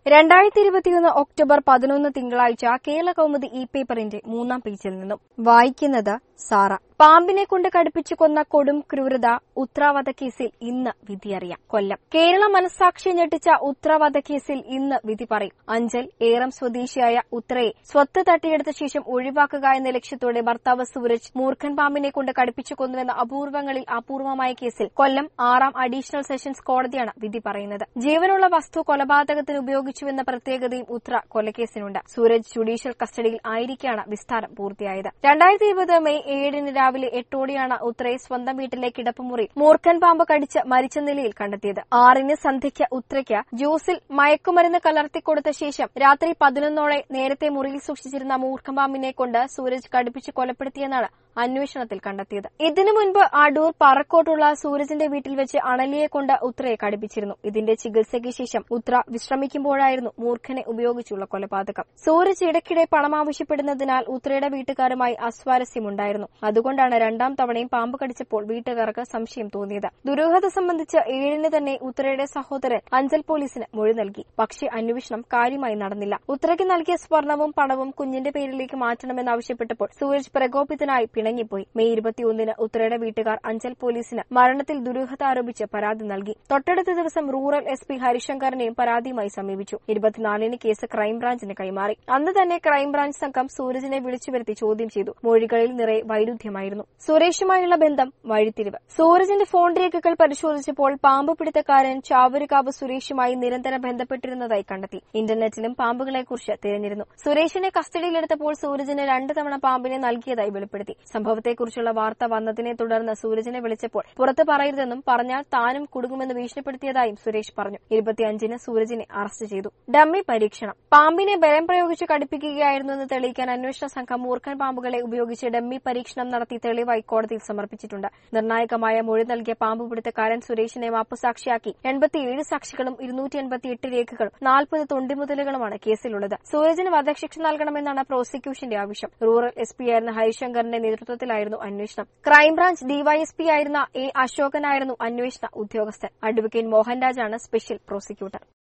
രണ്ടായിരത്തി ഇരുപത്തിയൊന്ന് ഒക്ടോബർ പതിനൊന്ന് തിങ്കളാഴ്ച കേരള കൗമുദി ഇ പേപ്പറിന്റെ മൂന്നാം പേജിൽ നിന്നും വായിക്കുന്നത് സാറ പാമ്പിനെ കൊണ്ട് കടുപ്പിച്ചു കൊന്ന കൊടും ക്രൂരത ഉത്തരവാദക്കേസിൽ ഇന്ന് വിധിയറിയാം കൊല്ലം കേരള മനസ്സാക്ഷി ഞെട്ടിച്ച ഉത്തരവാദക്കേസിൽ ഇന്ന് വിധി പറയും അഞ്ചൽ ഏറം സ്വദേശിയായ ഉത്രയെ സ്വത്ത് തട്ടിയെടുത്ത ശേഷം ഒഴിവാക്കുക എന്ന ലക്ഷ്യത്തോടെ ഭർത്താവ് സൂരജ് മൂർഖൻ പാമ്പിനെ കൊണ്ട് കടുപ്പിച്ചു കൊന്നുവെന്ന അപൂർവങ്ങളിൽ അപൂർവമായ കേസിൽ കൊല്ലം ആറാം അഡീഷണൽ സെഷൻസ് കോടതിയാണ് വിധി പറയുന്നത് ജീവനുള്ള വസ്തു കൊലപാതകത്തിന് ഉപയോഗിച്ചുവെന്ന പ്രത്യേകതയും ഉത്ര കൊലക്കേസിനുണ്ട് സൂരജ് ജുഡീഷ്യൽ കസ്റ്റഡിയിൽ ആയിരിക്കാണ് വിസ്താരം പൂർത്തിയായത് രണ്ടായിരത്തി ഇരുപത് മെയ് ഏഴിന് രാവിലെ എട്ടോടെയാണ് ഉത്രയെ സ്വന്തം വീട്ടിലെ കിടപ്പുമുറി മൂർഖൻ പാമ്പ് കടിച്ച് മരിച്ച നിലയിൽ കണ്ടെത്തിയത് ആറിന് സന്ധ്യയ്ക്ക് ഉത്രയ്ക്ക് ജ്യൂസിൽ മയക്കുമരുന്ന് കലർത്തിക്കൊടുത്ത ശേഷം രാത്രി പതിനൊന്നോടെ നേരത്തെ മുറിയിൽ സൂക്ഷിച്ചിരുന്ന മൂർഖൻ പാമ്പിനെ കൊണ്ട് സൂരജ് കടുപ്പിച്ച് കൊലപ്പെടുത്തിയെന്നാണ് അന്വേഷണത്തിൽ കണ്ടെത്തിയത് ഇതിനു മുൻപ് അടൂർ പറക്കോട്ടുള്ള സൂരജിന്റെ വീട്ടിൽ വെച്ച് അണലിയെ കൊണ്ട് ഉത്രയെ കടുപ്പിച്ചിരുന്നു ഇതിന്റെ ചികിത്സയ്ക്ക് ശേഷം ഉത്ര വിശ്രമിക്കുമ്പോഴായിരുന്നു മൂർഖനെ ഉപയോഗിച്ചുള്ള കൊലപാതകം സൂരജ് ഇടയ്ക്കിടെ പണം ആവശ്യപ്പെടുന്നതിനാൽ ഉത്രയുടെ വീട്ടുകാരുമായി അസ്വാരസ്യമുണ്ടായിരുന്നു അതുകൊണ്ടാണ് രണ്ടാം തവണയും പാമ്പ് കടിച്ചപ്പോൾ വീട്ടുകാർക്ക് സംശയം തോന്നിയത് ദുരൂഹത സംബന്ധിച്ച് ഏഴിന് തന്നെ ഉത്രയുടെ സഹോദരൻ അഞ്ചൽ പോലീസിന് മൊഴി നൽകി പക്ഷേ അന്വേഷണം കാര്യമായി നടന്നില്ല ഉത്രയ്ക്ക് നൽകിയ സ്വർണവും പണവും കുഞ്ഞിന്റെ പേരിലേക്ക് മാറ്റണമെന്നാവശ്യപ്പെട്ടപ്പോൾ സൂരജ് പ്രകോപിതനായി പിണങ്ങിപ്പോയി മെയ് ഇരുപത്തിയൊന്നിന് ഉത്രയുടെ വീട്ടുകാർ അഞ്ചൽ പോലീസിന് മരണത്തിൽ ദുരൂഹത ആരോപിച്ച് പരാതി നൽകി തൊട്ടടുത്ത ദിവസം റൂറൽ എസ് പി ഹരിശങ്കറിനെയും പരാതിയുമായി സമീപിച്ചു ഇരുപത്തിനാലിന് കേസ് ക്രൈംബ്രാഞ്ചിന് കൈമാറി അന്ന് തന്നെ ക്രൈംബ്രാഞ്ച് സംഘം സൂരജിനെ വിളിച്ചുവരുത്തി ചോദ്യം ചെയ്തു മൊഴികളിൽ നിറയെ വൈരുദ്ധ്യമായിരുന്നു സുരേഷുമായുള്ള ബന്ധം വഴിത്തിരിവ് സൂരജിന്റെ ഫോൺ രേഖകൾ പരിശോധിച്ചപ്പോൾ പാമ്പ് പിടുത്തക്കാരൻ ചാവരുകാവ് സുരേഷുമായി നിരന്തരം ബന്ധപ്പെട്ടിരുന്നതായി കണ്ടെത്തി ഇന്റർനെറ്റിലും പാമ്പുകളെക്കുറിച്ച് തിരഞ്ഞിരുന്നു സുരേഷിനെ കസ്റ്റഡിയിലെടുത്തപ്പോൾ സൂരജിന് രണ്ട് തവണ പാമ്പിനെ നൽകിയതായി വെളിപ്പെടുത്തി സംഭവത്തെക്കുറിച്ചുള്ള വാർത്ത വന്നതിനെ തുടർന്ന് സൂരജിനെ വിളിച്ചപ്പോൾ പുറത്ത് പറയരുതെന്നും പറഞ്ഞാൽ താനും കുടുങ്ങുമെന്ന് ഭീഷണിപ്പെടുത്തിയതായും സുരേഷ് പറഞ്ഞു ഇരുപത്തിയഞ്ചിന് സൂരജിനെ അറസ്റ്റ് ചെയ്തു ഡമ്മി പരീക്ഷണം പാമ്പിനെ ബലം പ്രയോഗിച്ച് കടുപ്പിക്കുകയായിരുന്നുവെന്ന് തെളിയിക്കാൻ അന്വേഷണ സംഘം മൂർഖൻ പാമ്പുകളെ ഉപയോഗിച്ച് ഡമ്മി പരീക്ഷണം നടത്തി തെളിവായി കോടതിയിൽ സമർപ്പിച്ചിട്ടുണ്ട് നിർണായകമായ മൊഴി നൽകിയ പാമ്പ് പിടുത്തക്കാരൻ സുരേഷിനെ മാപ്പുസാക്ഷിയാക്കി എൺപത്തിയേഴ് സാക്ഷികളും ഇരുന്നൂറ്റി എൺപത്തിയെട്ട് രേഖകളും നാൽപ്പത് തൊണ്ടിമുതലുകളുമാണ് കേസിലുള്ളത് സൂരജിന് വധശിക്ഷ നൽകണമെന്നാണ് പ്രോസിക്യൂഷന്റെ ആവശ്യം റൂറൽ എസ് പി ആയിരുന്ന ഹരിശങ്കറിന്റെ നേതൃത്വത്തിലായിരുന്നു അന്വേഷണം ക്രൈംബ്രാഞ്ച് ഡിവൈഎസ്പി ആയിരുന്ന എ അശോകനായിരുന്നു അന്വേഷണ ഉദ്യോഗസ്ഥൻ അഡ്വക്കേറ്റ് മോഹൻരാജാണ് സ്പെഷ്യൽ പ്രോസിക്യൂട്ടർ